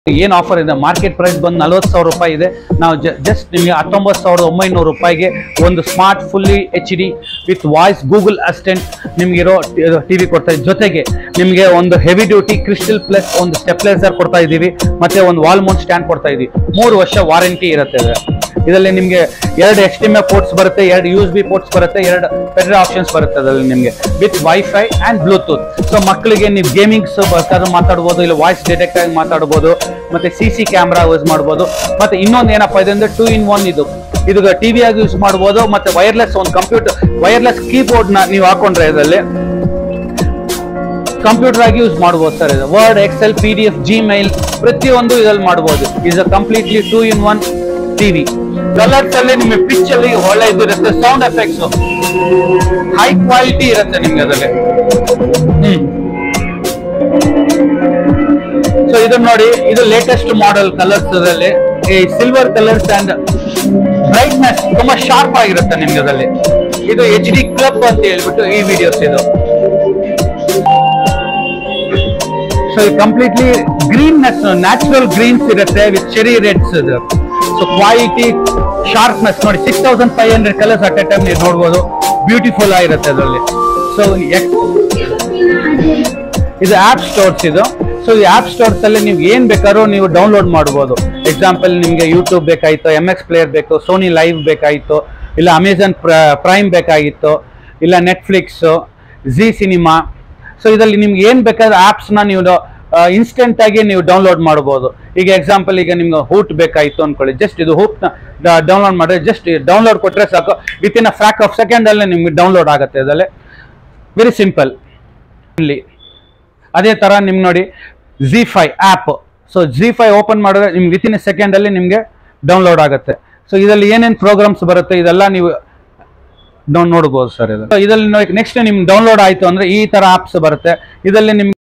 ಏನು ಆಫರ್ ಇದೆ market price ಬಂದು ನಲ್ವತ್ತು ಸಾವಿರ ರೂಪಾಯಿ ಇದೆ ನಾವು ಜಸ್ಟ್ ನಿಮಗೆ ಹತ್ತೊಂಬತ್ತು ಸಾವಿರದ ಒಂಬೈನೂರು ರೂಪಾಯಿಗೆ ಒಂದು smart fully H D with voice Google assistant ನಿಮಗಿರೋ ಟಿವಿ ಕೊಡ್ತಾ ಇದ್ದೀವಿ ಜೊತೆಗೆ ನಿಮಗೆ ಒಂದು ಹೆವಿ ಡ್ಯೂಟಿ ಕ್ರಿಸ್ಟಲ್ ಪ್ಲಸ್ ಒಂದು ಸ್ಟೆಪ್ಲೈಸರ್ ಕೊಡ್ತಾ ಇದ್ದೀವಿ ಮತ್ತೆ ಒಂದು ವಾಲ್ ಮೌಂಟ್ ಸ್ಟ್ಯಾಂಡ್ ಕೊಡ್ತಾ ಇದ್ದೀವಿ ಮೂರು ವರ್ಷ ವಾರಂಟಿ ಇರುತ್ತೆ ಇದು. ಇದರಲ್ಲಿ ನಿಮಗೆ ಎರಡು ಎಚ್ ಡಿ ಎಮ್ ಪೋರ್ಟ್ಸ್ ಬರುತ್ತೆ ಎರಡು ಯು ಎಸ್ ಬಿ ಪೋರ್ಟ್ಸ್ ಬರುತ್ತೆ ಎರಡು ಫೆಡರಲ್ ಆಪ್ಷನ್ಸ್ ಬರುತ್ತೆ ಅದರಲ್ಲಿ ನಿಮಗೆ with WiFi and Bluetooth so ಮಕ್ಕಳಿಗೆ ನೀವು ಗೇಮಿಂಗ್ಸ್ ಬೇಕಾದ್ರೂ ಮಾತಾಡ್ಬೋದು ಇಲ್ಲ ವಾಯ್ಸ್ ಡಿಟೆಕ್ಟ್ ಆಗಿ ಮಾತಾಡ್ಬೋದು ಮತ್ತೆ ಸಿ ಸಿ ಕ್ಯಾಮ್ರಾ ಯೂಸ್ ಮಾಡ್ಬೋದು ಮತ್ತೆ ಇನ್ನೊಂದು ಏನಪ್ಪಾ ಇದೆ ಅಂದ್ರೆ ಟೂ ಇನ್ ಒನ್ ಇದು ಇದು ಟಿವಿ ಆಗಿ ಯೂಸ್ ಮಾಡ್ಬೋದು ಮತ್ತೆ ವೈರ್ಲೆಸ್ ಒಂದು ಕಂಪ್ಯೂಟರ್ ವೈರ್ಲೆಸ್ ಕೀಬೋರ್ಡ್ ನ ನೀವು ಹಾಕೊಂಡ್ರೆ ಇದರಲ್ಲಿ ಕಂಪ್ಯೂಟರ್ ಆಗಿ ಯೂಸ್ ಮಾಡ್ಬೋದು ಸರ್ ಇದು Word Excel P D F Gmail ಪ್ರತಿಯೊಂದು ಇದ್ರಲ್ಲಿ ಮಾಡ್ಬೋದು is a completely two in one TV colours ಅಲ್ಲಿ ನಿಮಗೆ ಪಿಚ್ ಅಲ್ಲಿ ಒಳ್ಳೆ ಇದು ಇರುತ್ತೆ ಸೌಂಡ್ ಎಫೆಕ್ಟ್ಸ್ ಹೈ ಕ್ವಾಲಿಟಿ ಇರುತ್ತೆ ನಿಮ್ಗೆ ಅದರಲ್ಲಿ ಹ್ಮ್ ಸೊ ಇದನ್ನ ನೋಡಿ ಇದು ಲೇಟೆಸ್ಟ್ ಮಾಡೆಲ್ ಕಲರ್ಸ್ ಅದರಲ್ಲಿ ಈ ಸಿಲ್ವರ್ ಕಲರ್ಸ್ ಅಂಡ್ ಬ್ರೈಟ್ನೆಸ್ ತುಂಬಾ ಶಾರ್ಪ್ ಆಗಿರುತ್ತೆ ನಿಮ್ಗೆ ಅದರಲ್ಲಿ ಇದು ಎಚ್ ಡಿ ಕ್ಲಬ್ ಅಂತ ಹೇಳ್ಬಿಟ್ಟು ಈ ವಿಡಿಯೋಸ್ ಇದು ಸೊ ಇದು ಕಂಪ್ಲೀಟ್ಲಿ ಗ್ರೀನ್ನೆಸ್ ನ್ಯಾಚುರಲ್ ಗ್ರೀನ್ಸ್ ಇರುತ್ತೆ ವಿತ್ ಚೆರಿ ರೆಡ್ಸ್ ಇದು ಸೊ ಕ್ವಾಲಿಟಿ ಶಾರ್ಪ್ನೆಸ್ ನೋಡಿ six thousand five hundred colours at a time ನೀವು ನೋಡ್ಬೋದು ಬ್ಯೂಟಿಫುಲ್ ಆಗಿರುತ್ತೆ ಅದರಲ್ಲಿ ಸೊ ಇದು ಆಪ್ ಸ್ಟೋರ್ಸ್ ಇದು ಸೊ ಈ ಆಪ್ ಸ್ಟೋರ್ಸ್ ಅಲ್ಲಿ ನೀವು ಏನ್ ಬೇಕಾದ್ರೂ ನೀವು ಡೌನ್ಲೋಡ್ ಮಾಡ್ಬೋದು ಎಕ್ಸಾಂಪಲ್ ನಿಮ್ಗೆ ಯೂಟ್ಯೂಬ್ ಬೇಕಾಯ್ತು ಎಂ ಎಕ್ಸ್ ಪ್ಲೇಯರ್ ಬೇಕು ಸೋನಿ ಲೈವ್ ಬೇಕಾಯ್ತು ಇಲ್ಲ ಅಮೆಝಾನ್ ಪ್ರೈಮ್ ಬೇಕಾಗಿತ್ತು ಇಲ್ಲ ನೆಟ್ಫ್ಲಿಕ್ಸ್ ಜಿ ಸಿನಿಮಾ ಸೊ ಇದರಲ್ಲಿ ನಿಮ್ಗೆ ಏನ್ ಬೇಕಾದ್ರೆ apps ನ ನೀವು ಇನ್ಸ್ಟೆಂಟ್ ಆಗಿ ನೀವು ಡೌನ್ಲೋಡ್ ಮಾಡ್ಬೋದು ಈಗ ಎಕ್ಸಾಂಪಲ್ ಈಗ ನಿಮ್ಗೆ ಹೂಟ್ ಬೇಕಾಯ್ತು ಅನ್ಕೊಳ್ಳಿ ಜಸ್ಟ್ ಇದು ಹೂಟ್ ಡೌನ್ಲೋಡ್ ಮಾಡಿದ್ರೆ ಜಸ್ಟ್ ಡೌನ್ಲೋಡ್ ಕೊಟ್ರೆ ಸಾಕು with in a fraction of second ಅಲ್ಲಿ ನಿಮ್ಗೆ ಡೌನ್ಲೋಡ್ ಆಗುತ್ತೆ ಇದರಲ್ಲಿ ವೆರಿ ಸಿಂಪಲ್ ಇಲ್ಲಿ ಅದೇ ತರ ನಿಮ್ಗೆ ನೋಡಿ G Fi app so G Fi open ಮಾಡಿದ್ರೆ ನಿಮ್ಗೆ ವಿತ್ ಇನ್ ಎ ಸೆಕೆಂಡ್ ಅಲ್ಲಿ ನಿಮ್ಗೆ ಡೌನ್ಲೋಡ್ ಆಗುತ್ತೆ ಸೊ ಇದರಲ್ಲಿ ಏನೇನು ಪ್ರೋಗ್ರಾಮ್ಸ್ ಬರುತ್ತೆ ಇದೆಲ್ಲ ನೀವು ಡೌನ್ ನೋಡ್ಬೋದು ಸರ್ ಇದು So, ಇದರಲ್ಲಿ ನೆಕ್ಸ್ಟ್ ನಿಮ್ಗೆ ಡೌನ್ಲೋಡ್ ಆಯ್ತು ಅಂದ್ರೆ ಈ ತರ ಆಪ್ಸ್ ಬರುತ್ತೆ ಇದರಲ್ಲಿ ನಿಮ್ಗೆ